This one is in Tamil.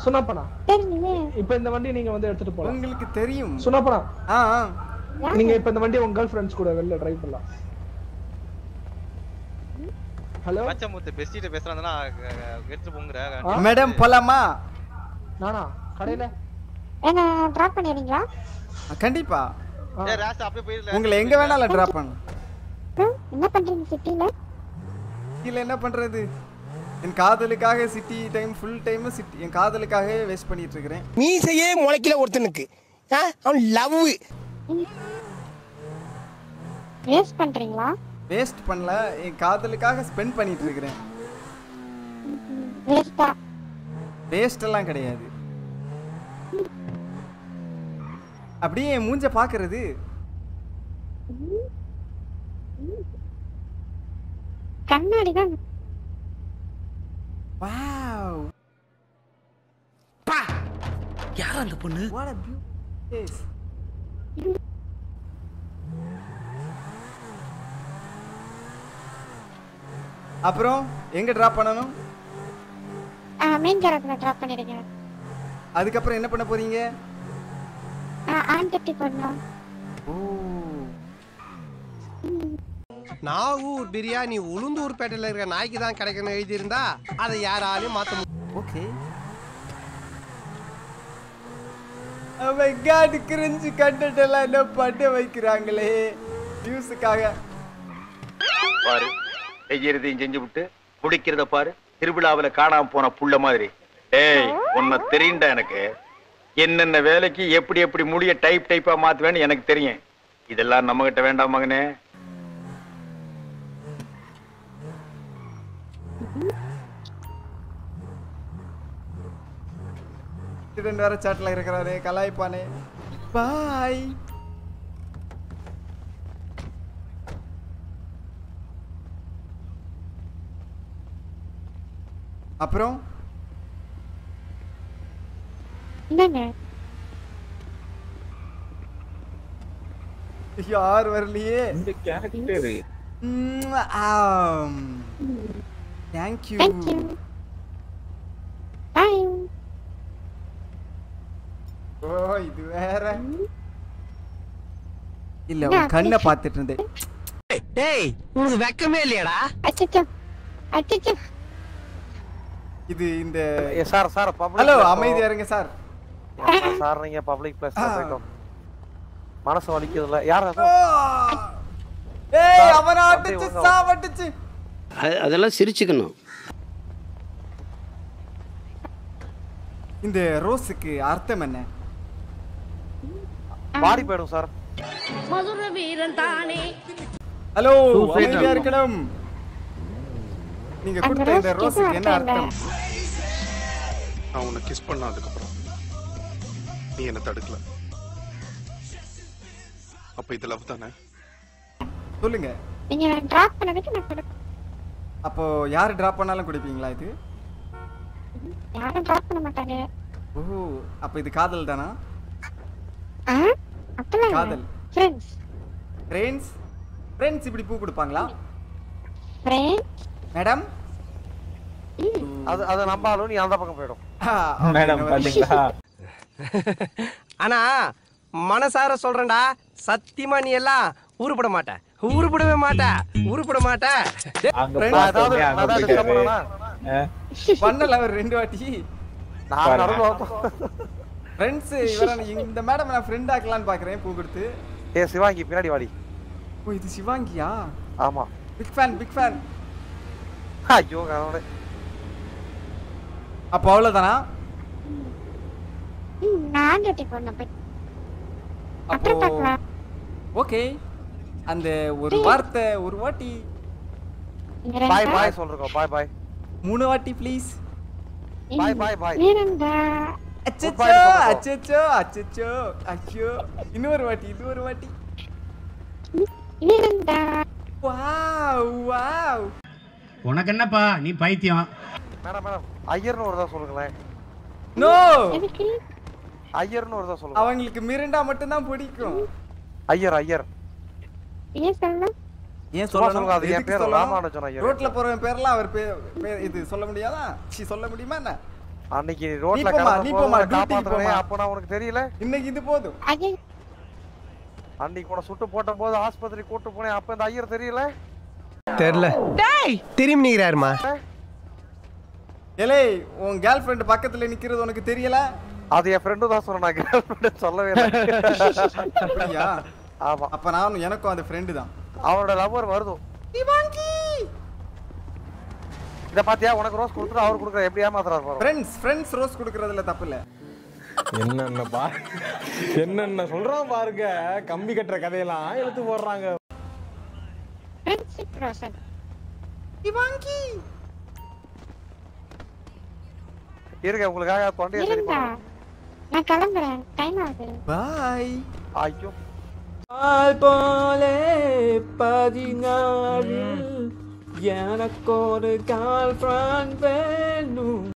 சுனாப்பனா தெரியுமே இப்ப இந்த வண்டி நீங்க வந்து எடுத்துட்டு போலாம் உங்களுக்கு தெரியும் சுனாப்பனா ஆ ஆ. நீங்க இப்ப இந்த வண்டி உங்க கேர்ள் ஃபிரெண்ட்ஸ் கூட வெளில டிரைவ் பண்ணலாம் ஹலோ பச்சைமுத்து பெஸ்டிட்ட பேசுறாங்கன்னா எடுத்து போங்கற மேடம் போலாமா நானா கடையில என்ன டிராப் பண்ணிடுறீங்களா கண்டிப்பா ஏய் ராஸ் அப்படியே போயிடல உங்களை எங்க வேணாலும் டிராப் பண்ண ம், என்ன பண்றீங்க சிட்டில இல்ல என்ன பண்றது என் காதலுக்காக Chitti time full time Chitti என் காதலுக்காகவே வேஸ்ட் பண்ணிட்டு இருக்கிறேன் மீசையே முளைக்கல ஒருத்தனுக்கு ஆ? அவன் லவ் வேஸ்ட் பண்றீங்களா வேஸ்ட் பண்ணல என் காதலுக்காக ஸ்பெண்ட் பண்ணிட்டு இருக்கிறேன் வேஸ்டா வேஸ்ட் எல்லாம் கிடையாது அப்படியே என் மூஞ்ச பாக்குறது கண்ணாடி தான் வாவ் யார் அந்த பொண்ணு வாட் a beautiful face அப்புறம் எங்க டிராப் பண்ணணும் மெயின் கேரக்டர் டிராப் பண்ணிடுங்க அதுக்கப்புறம் என்ன பண்ண போறீங்க ஆன் கட்டி பண்ணலாம் ஓ நாகூர் பிரியாணி உளுந்தூர் பேட்டையில இருக்க நாய்க்கு தான் கிடைக்கணும் எழுதியிருந்தா அதை யாராலையும் மாத்த முடியும் okay my god cringe content எல்லாம் என்ன பண்ண வைக்கிறாங்களே வியூஸுக்காக பாரு செய்யறதையும் செஞ்சு விட்டு குடிக்கிறத பாரு திருவிழாவுல காணாம போன புள்ள மாதிரி ஏய் உன்னை தெரியும்டா எனக்கு என்னென்ன வேலைக்கு எப்படி எப்படி முடிய டைப் டைப்பா மாத்துவேன்னு எனக்கு தெரியும் இதெல்லாம் நம்ம கிட்ட வேண்டாம் மகனே ஸ்டூடெண்ட் வேற சாட்ல இருக்கிறாரு கலாய்ப்பானே பாய் அப்புறம் என்னங்க யார் வரலையே இந்த கேரக்டர் தேங்க்யூ தேங்க்யூ பாய் ஓ இது வேற இல்ல என்ன உன் கண்ணை அப்படி? பார்த்துட்டு இருந்தேன் டேய் உனக்கு வெக்கமே இல்லையாடா அச்சச்சோ அச்சச்சோ இது இந்த சார் சார் பப்ளிக் ஹலோ அமைதியா இருங்க சார் சார் நீங்க பப்ளிக் பிளேஸ் போயிட்டோம் மனசு வலிக்குதுல்ல யார் அது? ஏய் அவன அப்படியே அடிச்சு ஒழுங்கா சாவடிச்சு அதெல்லாம் சிரிச்சுக்கணும் இந்த ரோஸுக்கு அர்த்தம் என்ன பாடி போயிடும் சார் மதுர வீரன் தானே ஹலோ Suicide அமைதியா ஆகும். இருக்கணும் நீங்க அந்த கொடுத்த இந்த ரோஸுக்கு ரோஸுக்கு என்ன அர்த்தம் அர்த்தம் நான் உன்னை கிஸ் பண்ண அதுக்கப்புறம் நீ என்ன தடுக்கல அப்ப இது லவ் தானே சொல்லுங்க நீங்க டிராப் பண்ணதுக்கு நான் கொடுப்பேன் அப்போ யார் டிராப் பண்ணாலும் குடிப்பீங்களா இது யாரும் டிராப் பண்ண மாட்டாங்க ஓ அப்ப இது காதல் தானா ஆ அப்பெல்லாம் காதல் ஃப்ரெண்ட்ஸ் ஃப்ரெண்ட்ஸ் ஃப்ரெண்ட்ஸ் இப்படி பூ கொடுப்பாங்களா ஃப்ரெண்ட்ஸ் மேடம் அது அதை நம்பாலும் நீ அந்த பக்கம் போயிடும் மேடம் பாத்தீங்களா ஆனா மனசார சொல்றேன்டா சத்தியமா நீ எல்லாம் உருப்பட மாட்ட உருப்படவே மாட்ட உருப்பட மாட்ட அங்க Friends, நான் ஏதாவது பார்த்தோன்னே நான் அங்க ஏதாவது disturb போயிட்டாரு. பண்ணனா? ஆ, பண்ணல அவர் ரெண்டு வாட்டி நான் நடுவுல ஃப்ரெண்ட்ஸ் இவர இந்த மேடம் நான் ஃப்ரெண்ட் ஆக்கலாம்னு பாக்குறேன் பூ கொடுத்து ஏ சிவாங்கி பின்னாடி வாடி ஓ இது சிவாங்கியா ஆமா பிக் ஃபேன் பிக் ஃபேன் ஐயோ கடவுளே அப்போ அவ்வளவுதானா ம், நான் கட்டி போடணும் போய் அப்போ அப்புறம் பார்க்கலாம் ஓகே அந்த ஒரு வார்த்தை ஒரு வாட்டி இங்க பாய் ரெண்டா பாய் சொல்றோம் பாய் பாய் மூணு வாட்டி ப்ளீஸ் பாய் பாய் பாய் இரண்டா அச்சச்சோ Goodbye சொல்லுங்க. அச்சச்சோ அச்சச்சோ ஐயோ இன்னொரு வாட்டி இன்னொரு வாட்டி இரண்டா வாவ் வாவ் உனக்கு என்னப்பா நீ பைத்தியம் மேடம் மேடம் ஐயர்னு ஒரு தான் சொல்லுங்களேன் நோ எதுக்கு ஐயர்னு ஒரு தான் சொல்லுங்க அவங்களுக்கு மிரண்டா மட்டும் தான் பிடிக்கும் ஐயர் ஐயர் ஏன் சொல்லலாம் ஏன் சும்மா சொல்லணும் சொல்லுங்க, அது என் எதுக்கு பேர் சொல்லணும்? ராமானுஜன் ஐயர். ரோட்ல போறவன் பேர்லாம் அவர் பேர் பேர் இது சொல்ல முடியாதா சி சொல்ல முடியுமா என்ன அன்னைக்கு நீ ரோட்ல போம்மா, கடந்த நீ போது போம்மா, உன்னை duty காப்பாத்துறேனே, போம்மா. அப்ப நான் உனக்கு தெரியல இன்னைக்கு இது போதும் ஐயோ அன்னைக்கு உன சுட்டு போட்ட போது ஆஸ்பத்திரி கூட்டு போனேன் அப்ப இந்த ஐயர் தெரியல தெரியல டேய் திரும்பி நிக்கிறாருமா ஏலே உன் கேர்ள் ஃப்ரெண்ட் பக்கத்துல நிக்கிறது உனக்கு தெரியல அது என் ஃப்ரெண்டு தான் சொன்னேன் கேர்ள் சொல்லவே இல்லை அப்படியா ஆமா அப்ப நானும் எனக்கும் அந்த ஃப்ரெண்டு தான் அவனோட லவ்வர் வருது இத பாத்தியா உனக்கு ரோஸ் கொடுத்துட்டு அவர் கொடுக்குற எப்படி ஏமாத்துறாரு பாரு ஃப்ரெண்ட்ஸ் ஃப்ரெண்ட்ஸ் ரோஸ் கொடுக்கறதுல தப்பு இல்ல என்னென்ன பா என்னென்ன சொல்றான் பாருங்க கம்பி கட்டுற கதையெல்லாம் இழுத்து போடுறாங்க ஃப்ரெண்ட்ஷிப் ரோசன் இருங்க உங்களுக்காக தொண்டையை சரி இருங்க நான் கிளம்புறேன் டைம் ஆகுது பாய் ஐயோ போலே பதினாறு எனக்கு ஒரு கால் ஃப்ரெண்ட் வேணும்